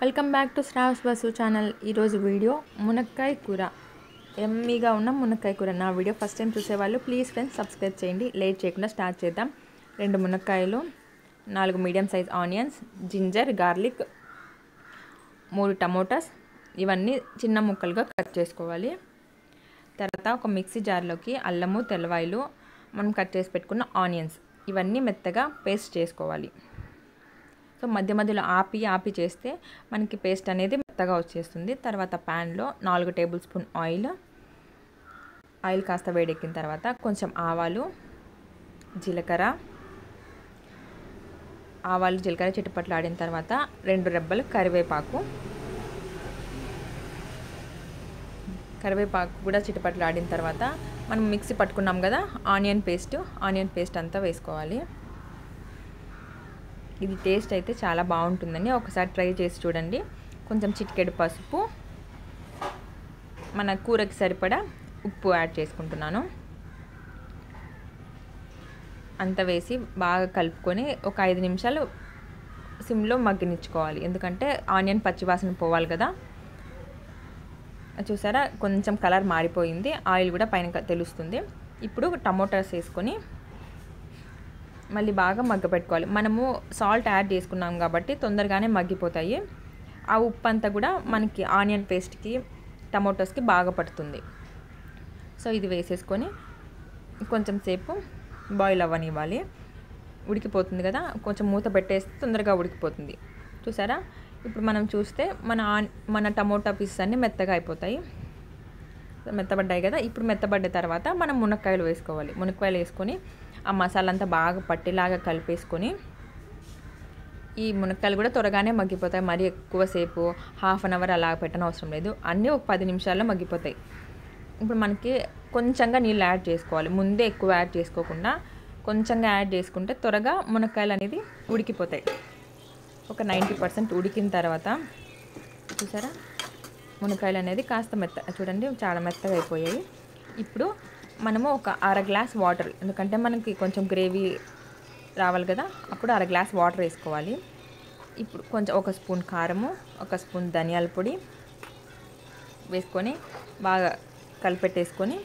welcome back to Shravas Basu channel ఈరోజు video మునక్కాయ కూర ఎమ్మీగా ఉన్న మునక్కాయ కూర నా వీడియో ఫస్ట్ టైం చూసేవాళ్ళు ప్లీజ్ ఫ్రెండ్స్ సబ్స్క్రైబ్ చేయండి లేట్ చేయకుండా స్టార్ట్ చేద్దాం రెండు మునక్కాయలు నాలుగు medium size onions ginger garlic మూడు టమోటాస్ ఇవన్నీ చిన్న ముక్కలుగా కట్ చేసుకోవాలి తర్వాత ఒక మిక్సీ జార్లోకి అల్లము తెల్లవాయిలు మనం కట్ చేసి పెట్టుకున్న ఆనియన్స్ ఇవన్నీ మెత్తగా పేస్ట్ చేసుకోవాలి సో మధ్య మధ్యలో ఆపి ఆపి చేస్తే మనకి పేస్ట్ అనేది మెత్తగా వచ్చేస్తుంది తర్వాత ప్యాన్లో నాలుగు టేబుల్ స్పూన్ ఆయిల్ ఆయిల్ కాస్త వేడెక్కిన తర్వాత కొంచెం ఆవాలు జీలకర్ర ఆవాలు జీలకర్ర చిట్టుపట్లు ఆడిన తర్వాత రెండు రెబ్బలు కరివేపాకు కరివేపాకు కూడా చిట్టుపట్లు ఆడిన తర్వాత మనం మిక్సీ పట్టుకున్నాం కదా ఆనియన్ పేస్ట్ ఆనియన్ పేస్ట్ అంతా వేసుకోవాలి ఇది టేస్ట్ అయితే చాలా బాగుంటుందండి ఒకసారి ట్రై చేసి చూడండి కొంచెం చిటికెడు పసుపు మన కూరకి సరిపడా ఉప్పు యాడ్ చేసుకుంటున్నాను అంత వేసి బాగా కలుపుకొని ఒక ఐదు నిమిషాలు సిమ్లో మగ్గనిచ్చుకోవాలి ఎందుకంటే ఆనియన్ పచ్చివాసన పోవాలి కదా చూసారా కొంచెం కలర్ మారిపోయింది ఆయిల్ కూడా పైన తెలుస్తుంది ఇప్పుడు టమోటాస్ వేసుకొని మళ్ళీ బాగా మగ్గపెట్టుకోవాలి మనము సాల్ట్ యాడ్ చేసుకున్నాం కాబట్టి తొందరగానే మగ్గిపోతాయి ఆ ఉప్పు అంతా కూడా మనకి ఆనియన్ పేస్ట్కి టమోటోస్కి బాగా పడుతుంది సో ఇది వేసేసుకొని కొంచెం సేపు బాయిల్ అవ్వనివ్వాలి ఉడికిపోతుంది కదా కొంచెం మూత పెట్టేస్తే తొందరగా ఉడికిపోతుంది చూసారా ఇప్పుడు మనం చూస్తే మన ఆన్ మన టమోటా పీసెస్ అన్నీ మెత్తగా అయిపోతాయి మెత్తబడ్డాయి కదా ఇప్పుడు మెత్తబడ్డ తర్వాత మనం మునక్కాయలు వేసుకోవాలి మునక్కాయలు వేసుకొని ఆ మసాలా అంతా బాగా పట్టేలాగా కలిపేసుకొని ఈ మునక్కాయలు కూడా త్వరగానే మగ్గిపోతాయి మరీ ఎక్కువసేపు హాఫ్ అన్ అవర్ అలా పెట్టనవసరం అవసరం లేదు అన్నీ ఒక పది నిమిషాల్లో మగ్గిపోతాయి ఇప్పుడు మనకి కొంచెంగా నీళ్ళు యాడ్ చేసుకోవాలి ముందే ఎక్కువ యాడ్ చేసుకోకుండా కొంచెంగా యాడ్ చేసుకుంటే త్వరగా మునక్కాయలు అనేది ఉడికిపోతాయి ఒక నైంటీ పర్సెంట్ ఉడికిన తర్వాత చూసారా మునక్కాయలు అనేది కాస్త మెత్త చూడండి చాలా మెత్తగా అయిపోయాయి ఇప్పుడు మనము ఒక అర గ్లాస్ వాటర్ ఎందుకంటే మనకి కొంచెం గ్రేవీ రావాలి కదా అప్పుడు అర గ్లాస్ వాటర్ వేసుకోవాలి ఇప్పుడు కొంచెం ఒక స్పూన్ కారము ఒక స్పూన్ ధనియాల పొడి వేసుకొని బాగా కలిపెట్టేసుకొని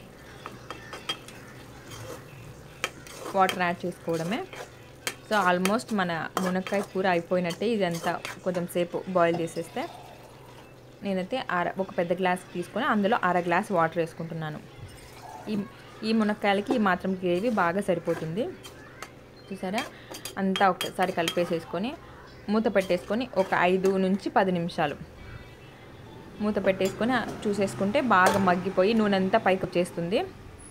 వాటర్ యాడ్ చేసుకోవడమే సో ఆల్మోస్ట్ మన మునక్కాయ కూర అయిపోయినట్టే ఇదంతా కొంచెం సేపు బాయిల్ చేసేస్తే నేనైతే అర ఒక పెద్ద గ్లాస్ తీసుకొని అందులో అర గ్లాస్ వాటర్ వేసుకుంటున్నాను ఈ ఈ మునక్కాయలకి ఈ మాత్రం గ్రేవీ బాగా సరిపోతుంది చూసారా అంతా ఒకసారి కలిపేసేసుకొని మూత పెట్టేసుకొని ఒక ఐదు నుంచి పది నిమిషాలు మూత పెట్టేసుకొని చూసేసుకుంటే బాగా మగ్గిపోయి నూనె అంతా పైకి వచ్చేస్తుంది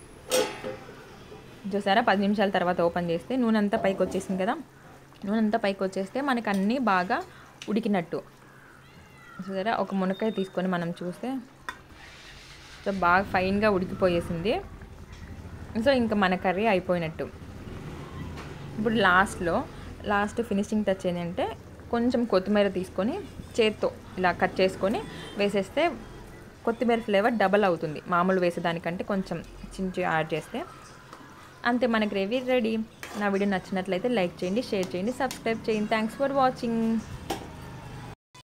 చూసారా పది నిమిషాల తర్వాత ఓపెన్ చేస్తే నూనె అంతా పైకి వచ్చేసింది కదా నూనె అంతా పైకి వచ్చేస్తే మనకు అన్నీ బాగా ఉడికినట్టు చూసారా ఒక మునక్కాయ తీసుకొని మనం చూస్తే సో బాగా ఫైన్గా ఉడికిపోయేసింది సో ఇంకా మన కర్రీ అయిపోయినట్టు ఇప్పుడు లాస్ట్లో లాస్ట్ ఫినిషింగ్ టచ్ ఏంటంటే కొంచెం కొత్తిమీర తీసుకొని చేత్తో ఇలా కట్ చేసుకొని వేసేస్తే కొత్తిమీర ఫ్లేవర్ డబల్ అవుతుంది మామూలు వేసేదానికంటే కొంచెం చించి యాడ్ చేస్తే అంతే మన గ్రేవీ రెడీ నా వీడియో నచ్చినట్లయితే లైక్ చేయండి షేర్ చేయండి సబ్స్క్రైబ్ చేయండి థ్యాంక్స్ ఫర్ వాచింగ్